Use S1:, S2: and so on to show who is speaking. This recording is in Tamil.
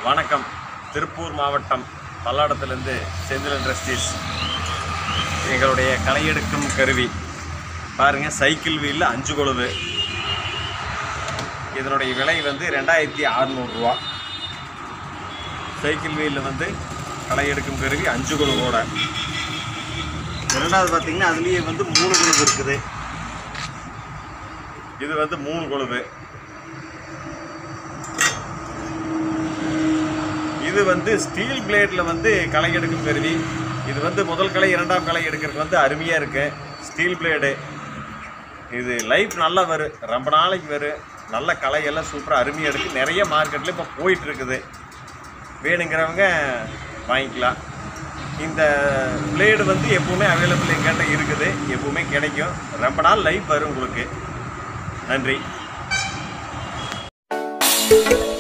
S1: வணக்கம் திருப்பூர் மாவட்டம் பல்லாடத்துலேருந்து செந்தில் இண்டஸ்ட்ரீஸ் எங்களுடைய களை எடுக்கும் கருவி பாருங்கள் சைக்கிள் வீலில் அஞ்சு கொழுவு இதனுடைய விலை வந்து ரெண்டாயிரத்தி அறநூறுரூவா சைக்கிள் வீலில் வந்து களை எடுக்கும் கருவி அஞ்சு கொழுவோட இரண்டாவது பார்த்தீங்கன்னா அதுலேயே வந்து மூணு கொழுவு இருக்குது இது வந்து மூணு கொழுவு இது வந்து ஸ்டீல் பிளேடில் வந்து களை எடுக்கும் கருவி இது வந்து முதல் களை இரண்டாம் களை எடுக்கிறதுக்கு வந்து அருமையாக இருக்கு ஸ்டீல் பிளேடு இது லைஃப் நல்லா வரும் ரொம்ப நாளைக்கு வரும் நல்ல களையெல்லாம் சூப்பராக அருமையாக இருக்குது நிறைய மார்க்கெட்டில் இப்போ போயிட்டு இருக்குது வேணுங்கிறவங்க வாங்கிக்கலாம் இந்த பிளேடு வந்து எப்பவுமே அவைலபிள் எங்கிட்ட இருக்குது எப்பவுமே கிடைக்கும் ரொம்ப நாள் லைஃப் வரும் உங்களுக்கு நன்றி